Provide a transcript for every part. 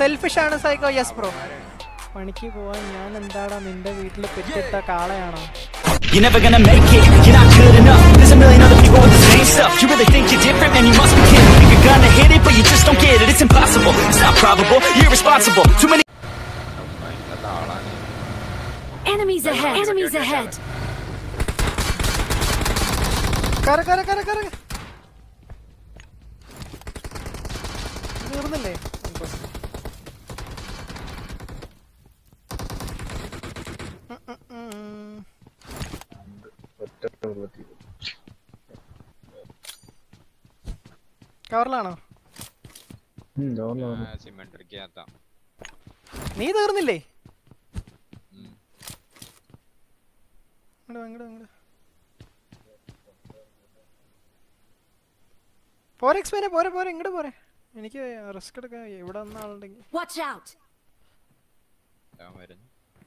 Selfish ആണ് psycho yes bro പണിക്ക് പോവാൻ ഞാൻ എന്താടാ നിന്റെ വീട്ടിൽ പെറ്റിട്ട കാളയാണോ You're never gonna make it, you're not good enough There's a million other people with the same stuff You really think you're different, man, you must be kidding Think you're gonna hit it, but you just don't get it It's impossible, it's not probable, you're irresponsible Too many Enemies ahead! Enemies ahead! കര കര കര കര തീർന്നില്ലേ ഉണ്ടോ? ഉം, ഉം, ഉം. കവറിലാണോ സിമെട്രിക്കകത്താ നീ തീർന്നില്ലേ ഇങ്ങട് വാ, ഇങ്ങട് വാ, ഇങ്ങട് വാ. പോരെ എക്സ്പെയിനെ പോരെ പോരെ ഇങ്ങോട്ട് പോരെ എനിക്ക് റിസ്ക് എടുക്കാൻ ഇവിടെ വന്ന ആളുണ്ടെങ്കിൽ Watch out! ഞാൻ വരുന്നു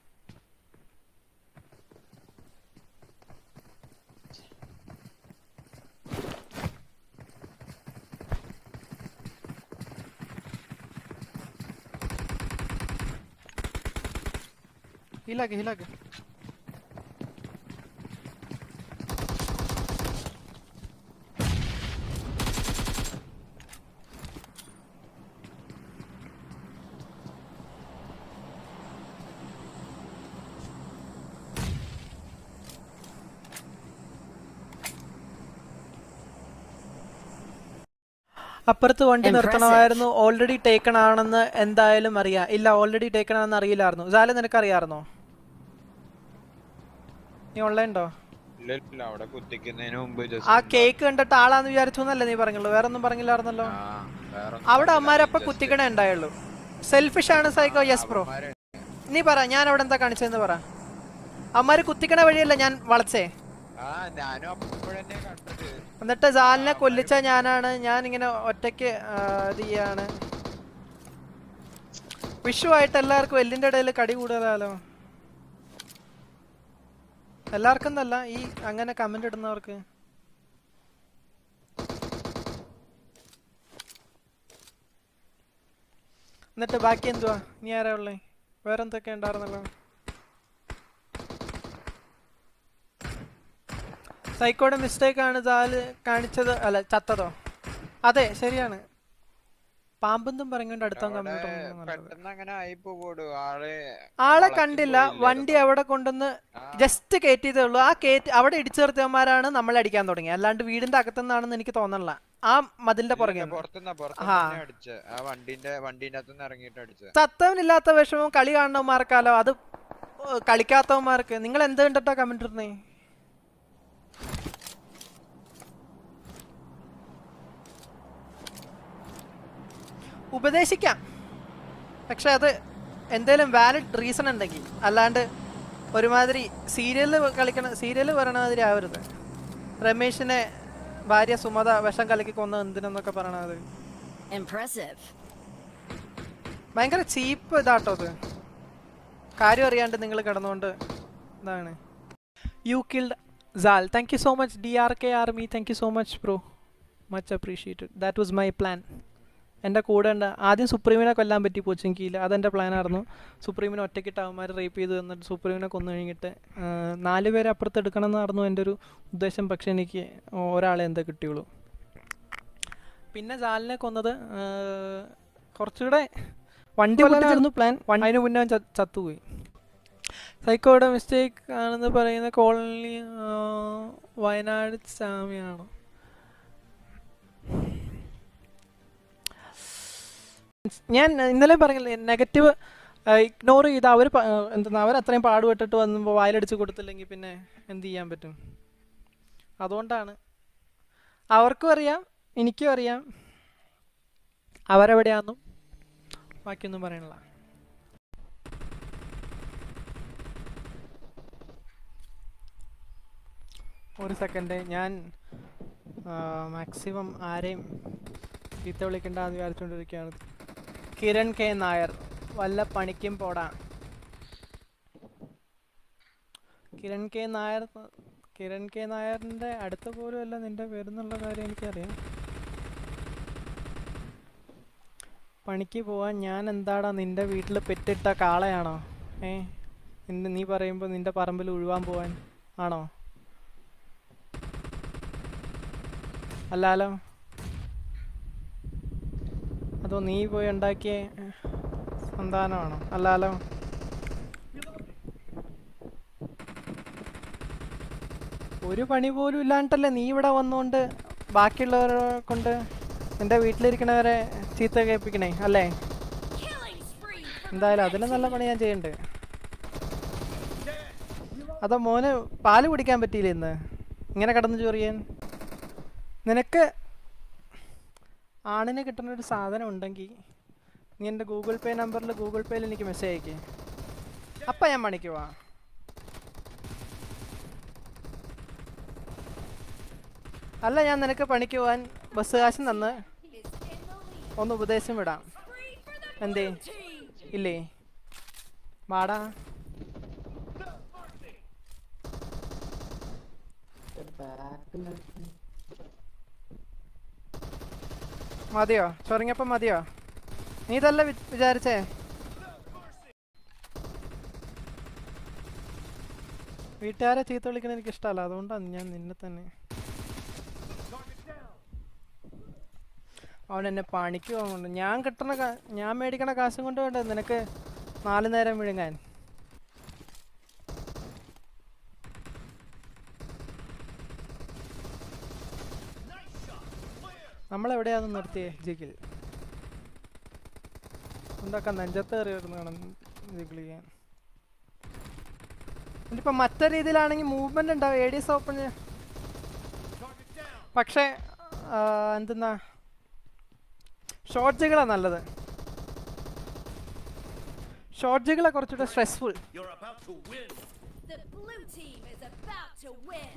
ഹീലാക്ക് ഹീലാക്ക് അപ്പുറത്ത് വണ്ടി Impressive. നിർത്തണമായിരുന്നു ഓൾറെഡി ടേക്കൺ ആണെന്ന് എന്തായാലും അറിയാം ഇല്ല ഓൾറെഡി ടേക്കൺ ആണെന്ന് അറിയില്ലായിരുന്നു ജാല നിനക്ക് അറിയാമായിരുന്നോ നീ ഓൺലൈൻ ഉണ്ടോ ഇല്ല ഇല്ല അവിടെ കുത്തിക്കുന്നതിന് മുമ്പ് ആ ജസ്റ്റ് കേക്ക് കണ്ടിട്ട് ആളാന്ന് വിചാരിച്ചു എന്നല്ലേ നീ പറഞ്ഞുള്ളൂ വേറെ ഒന്നും പറഞ്ഞില്ലായിരുന്നല്ലോ അവിടെ അമ്മാരപ്പ കുത്തിക്കണേ ഉണ്ടായുള്ളൂ സെൽഫിഷ് ആണ് സൈക്കോ യെസ് ബ്രോ നീ പറ ഞാൻ അവിടെ എന്താ കാണിച്ചതെന്ന് പറ അമ്മാര് കുത്തിക്കണ വഴിയല്ല ഞാൻ വളച്ചേ ആ ഞാനും അപ്പോഴന്നെ കണ്ടത് എന്നിട്ട് ജാലിനെ കൊല്ലിച്ച ഞാനാണ് ഞാൻ ഇങ്ങനെ ഒറ്റയ്ക്ക് ആ, ഇത് ചെയ്യാണ് വിഷു ആയിട്ട് എല്ലാവർക്കും എല്ലിന്റെ ഇടയിൽ കടി കൂടുതലാലോ എല്ലാവർക്കും എന്നല്ല ഈ അങ്ങനെ കമന്റ് ഇടുന്നവർക്ക് എന്നിട്ട് ബാക്കി എന്തുവാ നീ ആരാ ഉള്ളേ വേറെ എന്തൊക്കെ ഉണ്ടായിരുന്നല്ലോ സൈക്കോയുടെ മിസ്റ്റേക്ക് ആണ് ജാല് കാണിച്ചത് അല്ല ചത്തതോ അതെ ശരിയാണ് പാമ്പെന്നും പറഞ്ഞുകൊണ്ട് അടുത്ത അവിടെ കമ്പ്യൂട്ടർ പെട്ടെന്ന് അങ്ങനെ ആയി പോകൂടു ആള് ആളെ വളച്ച് കണ്ടില്ല പോയില്ലേ വണ്ടി അതൊക്കെ. അവിടെ കൊണ്ടുവന്ന് ആ, ജസ്റ്റ് കയറ്റിയതേ ഉള്ളൂ ആ കയറ്റി അവിടെ ഇടിച്ചു നിർത്തിയവന്മാരാണ് നമ്മളെ അടിക്കാൻ തുടങ്ങി അല്ലാണ്ട് വീടിന്റെ അകത്തുനിന്നാണെന്ന് എനിക്ക് തോന്നണില്ല ആ മതിലിന്റെ ഇല്ല, പുറകെ ഇല്ല, പുറത്തുനിന്നാ ആ. പുറത്തുനിന്ന് അടിച്ച ആ വണ്ടിന്റെ വണ്ടീന്റെ അകത്തുനിന്ന് ഇറങ്ങിയിട്ട് അടിച്ച തത്തവനില്ലാത്ത വിഷമം കളി കാണുന്നവന്മാർക്കാലോ അത് ഏർ കളിക്കാത്തവന്മാർക്ക് നിങ്ങൾ എന്ത് കണ്ടിട്ടാ കമന്റ് ഇടുന്നേ ഉപദേശിക്കാം പക്ഷെ അത് എന്തേലും വാലിഡ് റീസൺ ഉണ്ടെങ്കിൽ അല്ലാണ്ട് ഒരുമാതിരി സീരിയല് കളിക്കണ സീരിയല് പറയണ മാതിരി ആവരുത് രമേശിനെ ഭാര്യ സുമത വിഷം കലക്കി കൊന്ന എന്തിനെന്നൊക്കെ പറയണത് Impressive. ഭയങ്കര ചീപ്പ് ഇതാട്ടോ അത് കാര്യം അറിയാണ്ട് നിങ്ങൾ കിടന്നുകൊണ്ട് ഇതാണ് യു കിൽഡ് സാൽ thank you so much D R K army thank you so much bro much appreciated that was my plan എൻ്റെ കൂടെ ഉണ്ട് ആദ്യം സുപ്രീമിനെ കൊല്ലാൻ പറ്റി പോച്ചെങ്കിൽ അതെൻ്റെ പ്ലാനായിരുന്നു സുപ്രീമിനെ ഒറ്റയ്ക്കിട്ട് അവന്മാർ റേപ്പ് ചെയ്ത് തന്നിട്ട് സുപ്രീമിനെ കൊന്നു കഴിഞ്ഞിട്ട് ആ, നാല് പേരെ അപ്പുറത്ത് എടുക്കണം എന്നായിരുന്നു എൻ്റെ ഒരു ഉദ്ദേശം പക്ഷേ എനിക്ക് ഒരാളെ എന്താ കിട്ടിയുള്ളൂ പിന്നെ ജാലിനെ കൊന്നത് ആ, കുറച്ചുകൂടെ വണ്ടി കൊല്ലാനായിരുന്നു പ്ലാൻ അതിന് മുന്നേ അവൻ ച- ചത്തുപോയി സൈക്കോയുടെ മിസ്റ്റേക്ക് ആണെന്ന് പറയുന്ന കോളനി ആ, വയനാട് സാമിയാണോ ഞാൻ ഇന്നലെ പറഞ്ഞില്ലേ നെഗറ്റീവ് ഇഗ്നോർ ചെയ്ത് അവർ എന്താ അവർ അത്രയും പാടുപെട്ടിട്ട് വന്നുമ്പോൾ വായിലടിച്ച് കൊടുത്തില്ലെങ്കിൽ പിന്നെ എന്ത് ചെയ്യാൻ പറ്റും അതുകൊണ്ടാണ് അവർക്കും അറിയാം എനിക്കും അറിയാം അവരെവിടെയാണെന്നും ബാക്കിയൊന്നും പറയണില്ല ഒരു സെക്കൻഡ് ഞാൻ മാക്സിമം ആരെയും ചീത്ത വിളിക്കണ്ട എന്ന് വിചാരിച്ചുകൊണ്ടിരിക്കുകയാണ് കിരൺ കെ നായർ വല്ല പണിക്കും പോടാ കിരൺ കെ നായർ കിരൺ കെ നായറിൻ്റെ അടുത്ത പോലും അല്ല നിന്റെ പേരെന്നുള്ള കാര്യം എനിക്കറിയാം പണിക്ക് പോവാൻ ഞാൻ എന്താടാ നിന്റെ വീട്ടിൽ പെറ്റിട്ട കാളയാണോ ഏ നിന്റെ നീ പറയുമ്പോൾ നിന്റെ പറമ്പിൽ ഉഴുവാൻ പോവാൻ ആണോ അല്ലാലോ അതോ നീ പോയി ഉണ്ടാക്കിയ ഏ, സന്താനമാണോ അല്ലാലോ ഒരു പണി പോലും ഇല്ലാണ്ടല്ലേ നീ ഇവിടെ വന്നുകൊണ്ട് ബാക്കിയുള്ളവരെ കൊണ്ട് എൻ്റെ വീട്ടിലിരിക്കണവരെ ചീത്ത കേൾപ്പിക്കണേ അല്ലേ Killing spree for എന്തായാലും അതിലും നല്ല പണി ഞാൻ ചെയ്യണ്ട് അതോ മോന് പാല് കുടിക്കാൻ പറ്റിയില്ല ഇന്ന് ഇങ്ങനെ കിടന്ന് ചൊറിയാൻ നിനക്ക് ആണിന് കിട്ടുന്ന ഒരു സാധനം ഉണ്ടെങ്കിൽ നീ എൻ്റെ ഗൂഗിൾ പേ നമ്പറിൽ ഗൂഗിൾ പേയിൽ എനിക്ക് മെസ്സേജ് അയക്കേ അപ്പം ഞാൻ പണിക്ക് പോവാം അല്ല ഞാൻ നിനക്ക് പണിക്ക് പോവാൻ ബസ് കാശും തന്ന് is in the lead. ഒന്ന് ഉപദേശം വിടാം Spree for the എന്തേ blue team. ഇല്ലേ വാടാ മതിയോ ചൊറങ്ങിയപ്പം മതിയോ നീ ഇതല്ല വി- വിചാരിച്ചേ വീട്ടുകാരെ ചീത്ത വിളിക്കണ എനിക്ക് ഇഷ്ടമല്ല അതുകൊണ്ടാണ് ഞാൻ നിന്നെ തന്നെ അവൻ എന്നെ പണിക്ക് പോകുന്നുണ്ട് ഞാൻ കിട്ടണ കാ- ഞാൻ മേടിക്കണ കാശും കൊണ്ട് വേണ്ട നിനക്ക് നാല് നേരം വിഴുങ്ങാൻ നമ്മളെവിടെയാന്ന് നിർത്തിയേ ജിഗിൽ എന്തൊക്കെ നെഞ്ചത്ത് കയറി വരുന്നതാണ് ജിഗിൾ ചെയ്യാൻ ഇനിയിപ്പോൾ മറ്റേ രീതിയിലാണെങ്കിൽ മൂവ്മെന്റ് ഉണ്ടാവും എ ഡി എസ് ഓപ്പൺ പക്ഷേ ആ, എന്തെന്നാ ഷോർട്ട് ജികളാണ് നല്ലത് ഷോർട്ട് ജികളെ കുറച്ചുകൂടെ stressful You're about to win. The blue team is about to win.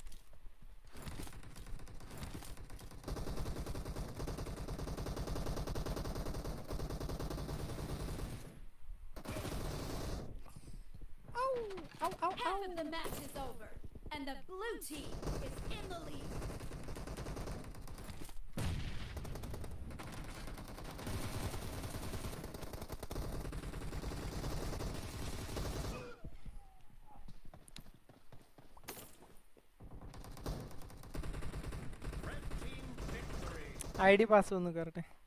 Half of the match is over, and the blue team is in the lead. I D pass ഒന്ന് കയറട്ടെ